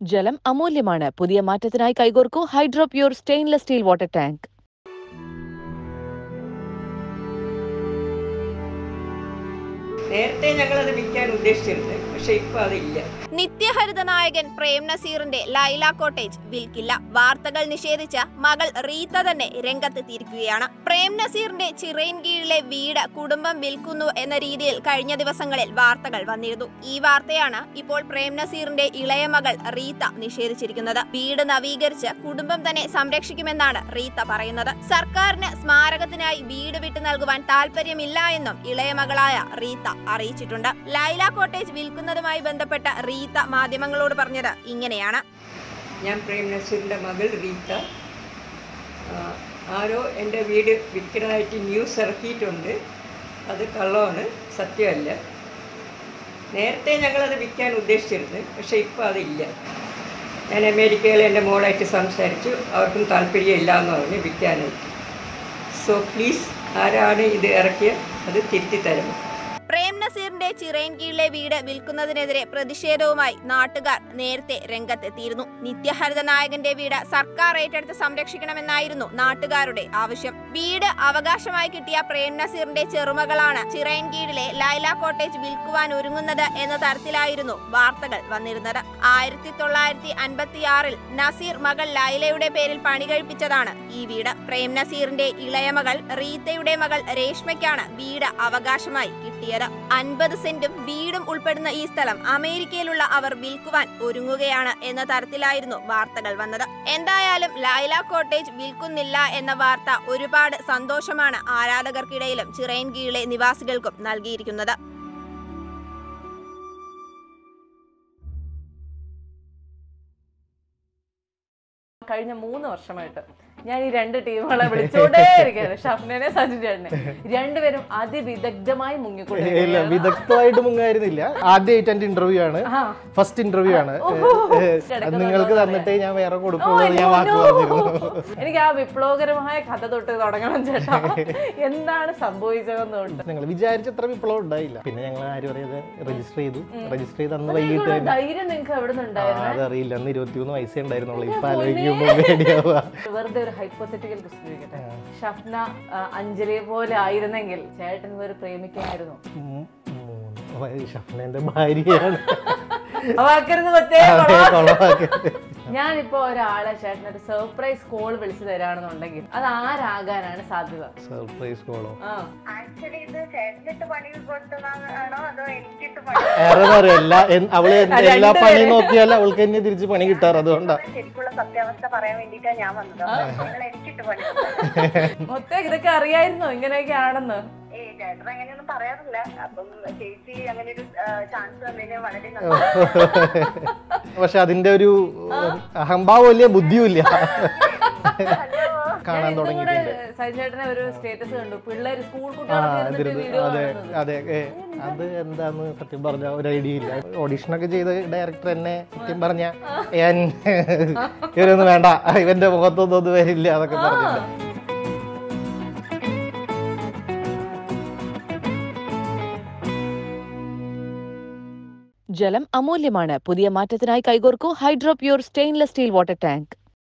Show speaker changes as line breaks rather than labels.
ജലം അമൂല്യമാണ് പുതിയ മാറ്റത്തിനായി കൈകോർക്കൂ hydro pure stainless steel water tank
നേരത്തെ ഞങ്ങളത് വിൽക്കാൻ ഉദ്ദേശിച്ചിരുന്നത് പക്ഷെ ഇപ്പൊ അതില്ല
നിത്യഹരിത നായകൻ പ്രേം നസീറിന്റെ ലൈല കോട്ടേജ് വിൽക്കില്ല വാർത്തകൾ നിഷേധിച്ച് മകൾ റീത്ത തന്നെ രംഗത്തെത്തിയിരിക്കുകയാണ് പ്രേം നസീറിന്റെ ചിറയിൻ കീഴിലെ വീട് കുടുംബം വിൽക്കുന്നു എന്ന രീതിയിൽ കഴിഞ്ഞ ദിവസങ്ങളിൽ വാർത്തകൾ വന്നിരുന്നു ഈ വാർത്തയാണ് ഇപ്പോൾ പ്രേം നസീറിന്റെ ഇളയ മകൾ റീത്ത നിഷേധിച്ചിരിക്കുന്നത് വീട് നവീകരിച്ച് കുടുംബം തന്നെ സംരക്ഷിക്കുമെന്നാണ് റീത്ത പറയുന്നത് സർക്കാരിന് സ്മാരകത്തിനായി വീട് വിട്ടു നൽകുവാൻ താല്പര്യമില്ല എന്നും ഇളയ മകളായ റീത്ത അറിയിച്ചിട്ടുണ്ട് ലൈല കോട്ടേജ് വിൽക്കുന്നതുമായി ബന്ധപ്പെട്ട റീത്ത മാധ്യമങ്ങളോട് പറഞ്ഞത് ഇങ്ങനെയാണ്
ഞാൻ പ്രേം നസീറിൻ്റെ മകൾ റീത്ത ആ, ആരോ എൻ്റെ വീട് വിൽക്കുന്നതായിട്ട് ന്യൂസ് ഇറക്കിയിട്ടുണ്ട് അത് കള്ളമാണ് സത്യമല്ല നേരത്തെ ഞങ്ങളത് വിൽക്കാൻ ഉദ്ദേശിച്ചിരുന്നത് പക്ഷെ ഇപ്പോൾ അതില്ല ഞാൻ അമേരിക്കയിൽ എൻ്റെ മോളായിട്ട് സംസാരിച്ചു അവർക്കും താല്പര്യമില്ല എന്ന് പറഞ്ഞ് വിൽക്കാനായിട്ട് സോ പ്ലീസ് ആരാണ് ഇത് ഇറക്കിയത് അത് തിരുത്തി തരണം
പ്രേം നസീറിന്റെ ചിറയിൻ കീഴിലെ വീട് വിൽക്കുന്നതിനെതിരെ പ്രതിഷേധവുമായി നാട്ടുകാർ നേരത്തെ രംഗത്തെത്തിയിരുന്നു നിത്യഹരിത നായകന്റെ വീട് സർക്കാർ ഏറ്റെടുത്ത് സംരക്ഷിക്കണമെന്നായിരുന്നു നാട്ടുകാരുടെ ആവശ്യം വീട് അവകാശമായി കിട്ടിയ പ്രേം നസീറിന്റെ ചെറുമകളാണ് ചിറയിൻ കീഴിലെ ലൈല കോട്ടേജ് വിൽക്കുവാൻ ഒരുങ്ങുന്നത് എന്ന തരത്തിലായിരുന്നു വാർത്തകൾ വന്നിരുന്നത് ആയിരത്തി തൊള്ളായിരത്തി അൻപത്തിയാറിൽ നസീർ മകൾ ലൈലയുടെ പേരിൽ പണി കഴിപ്പിച്ചതാണ് ഈ വീട് പ്രേം നസീറിന്റെ ഇളയ മകൾ റീത്തയുടെ മകൾ രേഷ്മയ്ക്കാണ് വീട് അവകാശമായി കിട്ടിയത് അൻപത് സെന്റും വീടും ഉൾപ്പെടുന്ന ഈ സ്ഥലം അമേരിക്കയിലുള്ള അവർ വിൽക്കുവാൻ ഒരുങ്ങുകയാണ് എന്ന തരത്തിലായിരുന്നു വാർത്തകൾ വന്നത് എന്തായാലും ലൈല കോട്ടേജ് വിൽക്കുന്നില്ല എന്ന വാർത്ത ഒരുപാട് സന്തോഷമാണ് ആരാധകർക്കിടയിലും ചിറയൻ കീഴിലെ നിവാസികൾക്കും നൽകിയിരിക്കുന്നത്
കഴിഞ്ഞ മൂന്ന് വർഷമായിട്ട് ഞാൻ ഈ രണ്ട് ടീമുകളെ വിളിച്ചോണ്ടേ ഇരിക്കുകയാണ് ഷഫ്നെ സജിൻ ചേട്ടനെ രണ്ടുപേരും അതിവിദഗ്ധമായി
ഇല്ല
മുങ്ങിക്കൊണ്ടിരിക്കുകയാണ്
വിദഗ്ധമായിട്ട് മുങ്ങായിരുന്നില്ല ആദ്യമായിട്ട് എന്റെ ഇന്റർവ്യൂ ആണ്
ആ.
ഫസ്റ്റ് ഇന്റർവ്യൂ ആണ്
ഓഹോ.
ഏ, ഏ, അത് നിങ്ങൾക്ക് തന്നിട്ടേ ഞാൻ വേറെ കൊടുക്കുള്ളൂ എന്ന് ഞാൻ വാക്ക് പറഞ്ഞിരുന്നു
എനിക്ക് ആ വിപ്ലവകരമായ കഥ തൊട്ട് തുടങ്ങണം ചേട്ടാ എന്താണ് സംഭവിച്ചതെന്ന് തൊട്ട്
ഞങ്ങൾ വിചാരിച്ചത്ര വിപ്ലവം ഉണ്ടായില്ല പിന്നെ ഞങ്ങൾ ആരും അറിയാതെ രജിസ്റ്റർ ചെയ്തു രജിസ്റ്റർ ചെയ്ത് അന്ന് വൈകിട്ട്
നിങ്ങൾക്കുള്ള ധൈര്യം നിങ്ങൾക്ക് എവിടെ
ആ,
നിന്നുണ്ടായിരുന്നു
അതറിയില്ല അന്ന് ഇരുപത്തിമൂന്ന് വയസ്സേ ഉണ്ടായിരുന്നുള്ളൂ ഇപ്പൊ ആലോചിക്കുമ്പോൾ പേടിയാവുക
വെറുതെ ഒരു ഹൈപ്പോത്തറ്റിക്കൽ ക്വസ്റ്റ്യൻ ചോദിക്കട്ടെ ഷഫ്ന ആ, അഞ്ജലിയെ പോലെ ആയിരുന്നെങ്കിൽ ചേട്ടൻ ഒരു പ്രേമിക്കായിരുന്നു
ഉം, മൂന്ന് വയ- ഷഫ്നന്റെ ഭാര്യയാണ്
അവാക്കരുത് കൊച്ചേ
അതെ, കൊളവാക്കരുത്.
ഞാനിപ്പോ ഒരാളെ ചേട്ടൻ ഒരു സർപ്രൈസ് കോൾ വിളിച്ചു തരാണെന്നുണ്ടെങ്കിൽ അത് ആരാകാനാണ് സാധ്യത
സർപ്രൈസ് കോളോ
ആ
ആക്ച്വലി ഇത് ചേട്ടനിട്ട് പണി കൊടുത്തതാണോ അതോ എനിക്കിട്ട് പണി
വേറെ എല്ലാ എൻ- അവള് എൻ-
ആ,
എല്ലാ
രണ്ടുപേരെ.
പണിയും നോക്കിയാൽ അവൾക്ക് തന്നെ തിരിച്ച് പണി കിട്ടാറ് അതുകൊണ്ടാ
ശരിക്കുള്ള സത്യാവസ്ഥ പറയാൻ വേണ്ടിട്ടാ ഞാൻ വന്നത് നിങ്ങൾ എനിക്കിട്ട് പണി കൊടുത്തത്.
മൊത്തം ഇതൊക്കെ അറിയായിരുന്നോ ഇങ്ങനെയൊക്കെ ആണെന്ന്
ഏയ് ചേട്ടൻ അങ്ങനെയൊന്നും പറയാറില്ല അപ്പം ചേച്ചി അങ്ങനെ ഒരു ചാൻസ് തന്നതിന് വളരെ നന്ദി
പക്ഷെ അതിന്റെ ഒരു അഹംഭാവം ഇല്ല ബുദ്ധിയും ഇല്ല
ഹലോ
കാണാൻ
ഇന്നും കൂടെ
തുടങ്ങിയിട്ടുണ്ട്
സജിൻ ചേട്ടനെ ഒരു സ്റ്റേറ്റസ് കണ്ടു പിള്ളേര് സ്കൂൾ
ആ
കുട്ടികളൊക്കെ
അതിരുന്ന്
ഇരുന്നിട്ട് വീഡിയോ
അതെ
കാണുന്നത്
അതെ ഏ, അത് എന്താന്ന് സത്യം പറഞ്ഞ ഒരു ഐഡിയ ഇല്ല ഓഡീഷനൊക്കെ ചെയ്ത ഡയറക്ടർ എന്നെ സത്യം പറഞ്ഞ ഞാൻ ഇവരൊന്നും വേണ്ട ഇവന്റെ മുഖത്തൊന്നും ഒന്നും വരില്ല അതൊക്കെ പറഞ്ഞില്ല
ജലം അമൂല്യമാണ് പുതിയ മാറ്റത്തിനായി കൈകോർക്കൂ hydro pure stainless steel water tank